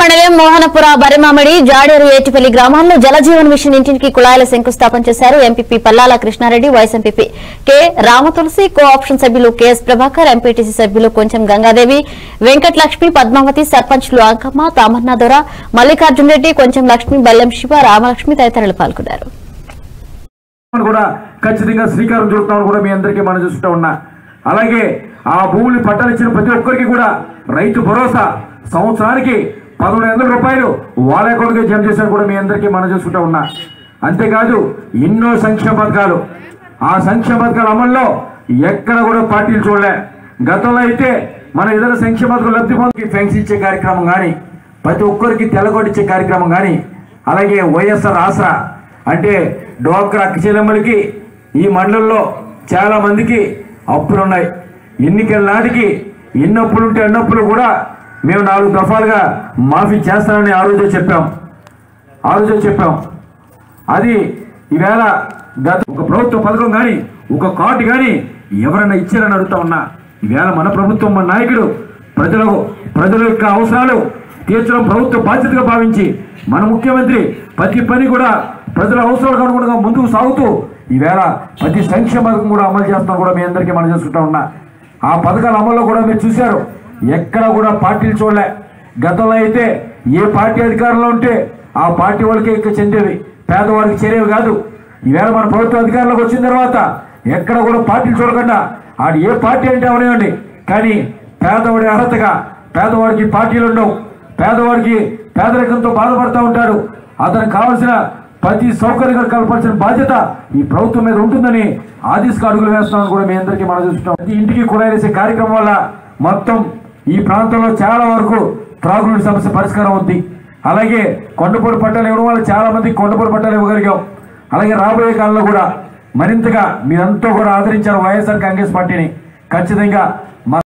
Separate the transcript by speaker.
Speaker 1: మండలం మోహనపుర బరిమామిడి జాడేరు ఏటిపల్లి గ్రామాల్లో జలజీవన్ మిషన్ ఇంటింటికి కుళాయిల శంకుస్థాపన చేశారు MPP Pallala Krishna Reddy vice MPP K Ramatulasi co option సభ్యులు కెఎస్ ప్రభాకర్ ఎంపీటీసీ సభ్యులు కొంచెం గంగాదేవి వెంకటలక్ష్మి పద్మావతి సర్పంచ్లు అంకమ్మ తామర్నాదొర మల్లికార్జున్ రెడ్డి కొంచెం లక్ష్మి బల్లెం శివ రామలక్ష్మి తదితరులు పాల్గొన్నారు
Speaker 2: అని కూడా ఖచ్చితంగా శ్రీకారం చుడతామని కూడా మీ అందరికీ మనం చూస్తూ ఉన్నా అలాగే ఆ భూములు పట్టాలు ఇచ్చిన ప్రతి ఒక్కరికి కూడా రైతు భరోసా సంవత్సరానికి పదమూడు వందల రూపాయలు వాళ్ళ అకౌంట్కి జమ చేశారు కూడా మీ అందరికీ మనం చూసుకుంటూ ఉన్నా అంతేకాదు ఎన్నో సంక్షేమ పథకాలు ఆ సంక్షేమ పథకాల అమల్లో ఎక్కడ కూడా పార్టీలు చూడలే గతంలో అయితే మన ఇతర సంక్షేమ పథకాలు లబ్ధి పొందికి ఫెన్స్ ఇచ్చే కార్యక్రమం కానీ ప్రతి ఒక్కరికి తెల్లగొట్టిచ్చే కార్యక్రమం కానీ అలాగే వైఎస్ఆర్ ఆసరా అంటే డోక్రా అక్కచెల్లెమ్మలకి ఈ మండలంలో చాలా మందికి అప్పులు ఉన్నాయి ఎన్నికల నాటికి ఎన్ని అప్పులు ఉంటే అన్ని అప్పులు కూడా మేము నాలుగు దఫాలుగా మాఫీ చేస్తానని ఆ రోజే చెప్పాం ఆ రోజే చెప్పాం అది ఈవేళ గత ఒక ప్రభుత్వ పథకం కానీ ఒక కార్డు కానీ ఎవరైనా ఇచ్చారని అడుగుతా ఉన్నా ఈవేళ మన ప్రభుత్వం మన నాయకుడు ప్రజలకు ప్రజల యొక్క అవసరాలు తీర్చడం ప్రభుత్వ బాధ్యతగా భావించి మన ముఖ్యమంత్రి ప్రతి పని కూడా ప్రజల అవసరాలకు అనుగుణంగా ముందుకు సాగుతూ ఈవేళ ప్రతి సంక్షేమ పథకం కూడా అమలు చేస్తాం కూడా మీ అందరికీ మనం చేసుకుంటా ఉన్నా ఆ పథకాల అమల్లో కూడా మీరు చూశారు ఎక్కడ కూడా పార్టీలు చూడలే గతంలో అయితే ఏ పార్టీ అధికారంలో ఉంటే ఆ పార్టీ వాళ్ళకి ఎక్కువ చెందేవి పేదవాడికి చేరేవి కాదు ఈవేళ మన ప్రభుత్వ అధికారంలోకి వచ్చిన తర్వాత ఎక్కడ కూడా పార్టీలు చూడకుండా ఆడు ఏ పార్టీ అంటే అవనివ్వండి కానీ పేదవాడి అర్హతగా పేదవాడికి పార్టీలు ఉండవు పేదవాడికి పేదరికంతో బాధపడుతూ ఉంటాడు అతనికి కావాల్సిన ప్రతి సౌకర్యం కల్పాల్సిన బాధ్యత ఈ ప్రభుత్వం మీద ఉంటుందని ఆ దిశగా అడుగులు వేస్తామని కూడా మీ అందరికీ మనం చూస్తున్నాం ప్రతి ఇంటికి కుళాయిలేసే కార్యక్రమం వల్ల మొత్తం ఈ ప్రాంతంలో చాలా వరకు త్రాగునీటి సమస్య పరిష్కారం ఉంది అలాగే కొండపూడి పట్టాలు ఇవ్వడం వల్ల చాలా మందికి కొండపూడి పట్టాలు ఇవ్వగలిగాం అలాగే రాబోయే కాలంలో కూడా మరింతగా మీరంతా కూడా ఆదరించారు వైఎస్ఆర్ కాంగ్రెస్ పార్టీని ఖచ్చితంగా